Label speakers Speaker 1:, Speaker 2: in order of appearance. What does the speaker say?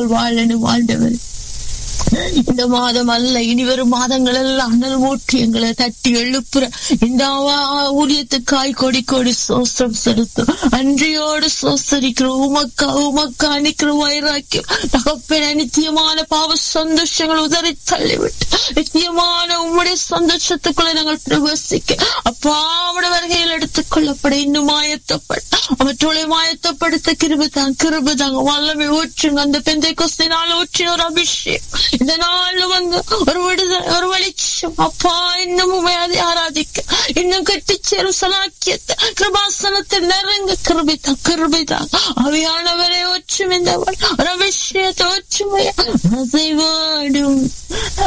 Speaker 1: நாங்கள் வாழணும் ஆண்டவர் இந்த மாதம் அல்ல இனி வரும் மாதங்கள் எல்லாம் அனல் ஊற்றி எங்களை தட்டி எழுப்புற இந்த ஆவா- ஊழியத்துக்காய் கொடி கொடி சோஸ்திரம் செலுத்தும் அன்றியோடு சோசரிக்கிற உமக்கா உமக்கா நிக்கிற வைராக்கியம் தகப்பென நித்தியமான பாவ சந்தோஷங்கள் உதறி தள்ளிவிட்டு நித்தியமான உம்முடைய சந்தோஷத்துக்குள்ள நாங்கள் பிரவேசிக்க அப்பா அவட வருகையில் எடுத்துக் கொள்ளப்பட இன்னும் ஆயத்தப்பட அவற்றுடைய மாயத்தப்படுத்த கிருபதாங்க கிருபதாங்க வல்லமை ஊற்றுங்க அந்த பெந்தை கொஸ்தினால் ஊற்றின ஒரு அபிஷேகம் இந்த நாள்ல வந்து ஒரு விடுதலை ஒரு வெளிச்சம் அப்பா இன்னும் உண்மையாதி ஆராதிக்க இன்னும் கட்டிச்சேரும் சலாக்கியத்தை கிருபாசனத்தை நெருங்க கிருபிதா கிருபிதா அவையானவரை ஒற்றுமை இந்த ஒரு அபிஷேகத்தை ஒற்றுமையா அசைவாடும்